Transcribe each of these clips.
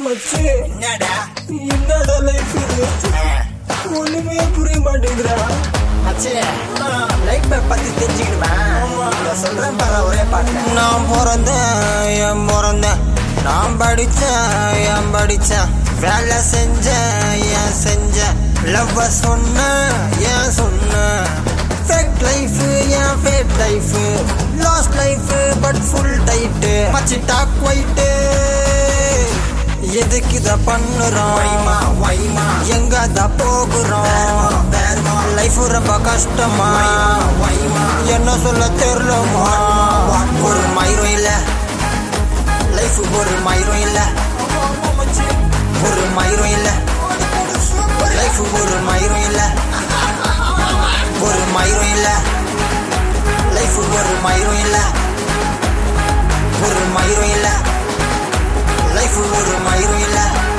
மச்சி என்னடா என்னடா லைஃப் இது ஒண்ணுமே புரிய மாட்டேங்குதுடா மச்சி லைஃப் பத்தி தெரிஞ்சுக்கணுமா நான் சொல்றேன் பாரு ஒரே பாட்டு நான் பிறந்தேன் என் பிறந்தேன் நான் படித்தேன் என் படித்தேன் வேலை செஞ்சேன் ஏன் செஞ்சேன் லவ் சொன்னேன் ஏன் சொன்னேன் ஃபேக் லைஃப் ஏன் fake life last life but full tight மச்சி டாக் ஒயிட்டு எதுக்கு இதை பண்ணுறோம் வைமா வைமா எங்க தான் போகிறோம் வேறுமா லைஃப் ரொம்ப கஷ்டமா வைமா என்ன சொல்ல தெரியலமா ஒரு மயிரும் இல்ல லைஃப் ஒரு மயிரும் இல்ல ஒரு மயிரும் இல்ல லைஃப் ஒரு மயிரும் இல்ல ஒரு மயிரும் இல்ல லைஃப் ஒரு மயிரும் இல்ல ஒரு மயிரும் இல்ல லைஃப் ஒரு மயிரும் இல்ல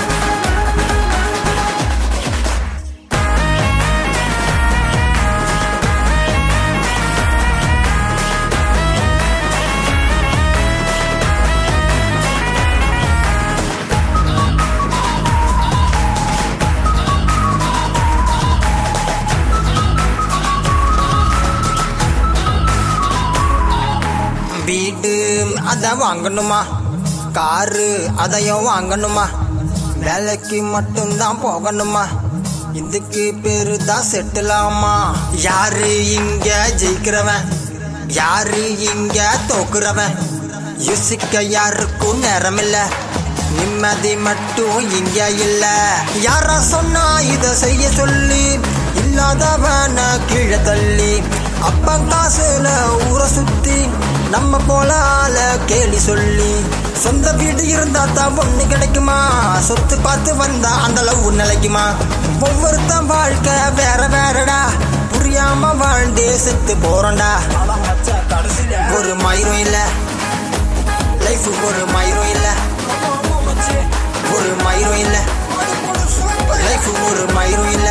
வீடு அத வாங்கணுமா காரு அதையும் வாங்கணுமா வேலைக்கு மட்டும்தான் போகணுமா இதுக்கு பேரு தான் செட்டிலாமா யாரு இங்க ஜெயிக்கிறவன் யாரு இங்க தோக்குறவன் யோசிக்க யாருக்கும் நேரம் இல்ல நிம்மதி மட்டும் இங்க இல்ல யாரா சொன்னா இத செய்ய சொல்லி இல்லாதவன கீழே தள்ளி அப்பன் காசுல ஊரை சுத்தி நம்ம போல ஆள கேலி சொல்லி சொந்த வீடு இருந்தா தான் ஒண்ணு கிடைக்குமா சொத்து பார்த்து வந்தா அந்த லவ் நிலைக்குமா ஒவ்வொருத்தன் வாழ்க்கை வேற வேறடா புரியாம வாழ்ந்தே செத்து போறோம்டா ஆனா மச்சா கடைசியில ஒரு மயிரும் இல்ல லைஃப் ஒரு மயிரும் இல்ல மச்சி ஒரு மயிரும் இல்ல லைஃப் ஒரு மயிரும் இல்ல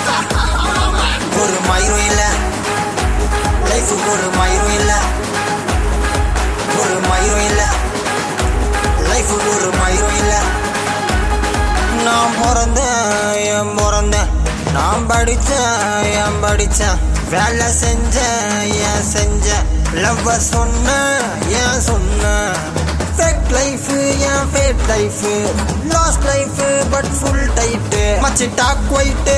ஒரு மயிரும் இல்ல லைஃப் ஒரு மயிரும் இல்ல ஒரு மயிரும் இல்ல லைஃப் ஒரு மயிரும் இல்ல நான் பிறந்தேன் என் பிறந்தேன் நான் படித்தேன் என் படித்தேன் வேலை செஞ்சேன் ஏன் செஞ்சேன் லவ் சொன்னேன் ஏன் சொன்னேன் ஃபேக் லைஃப் ஏன் fake life last life but full tight மச்சி டாக் ஒயிட்டு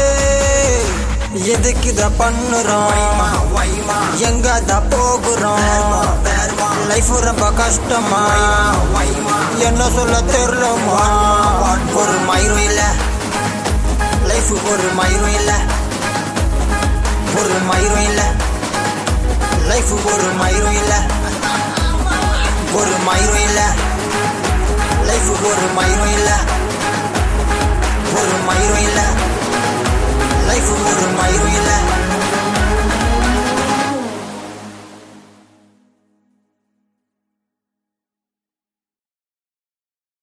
எதுக்கு இதை பண்ணுறோம் வைமா வைமா எங்க தான் போகிறோம் வேறுமா லைஃப் ரொம்ப கஷ்டமா வைமா என்ன சொல்ல தெரியலமா ஒரு மயிரும் இல்ல லைஃப் ஒரு மயிரும் இல்ல ஒரு மயிரும் இல்ல லைஃப் ஒரு மயிரும் இல்ல ஒரு மயிரும் இல்ல லைஃப் ஒரு மயிரும் இல்ல ஒரு மயிரும் இல்ல லைஃப் ஒரு மயிரும் இல்ல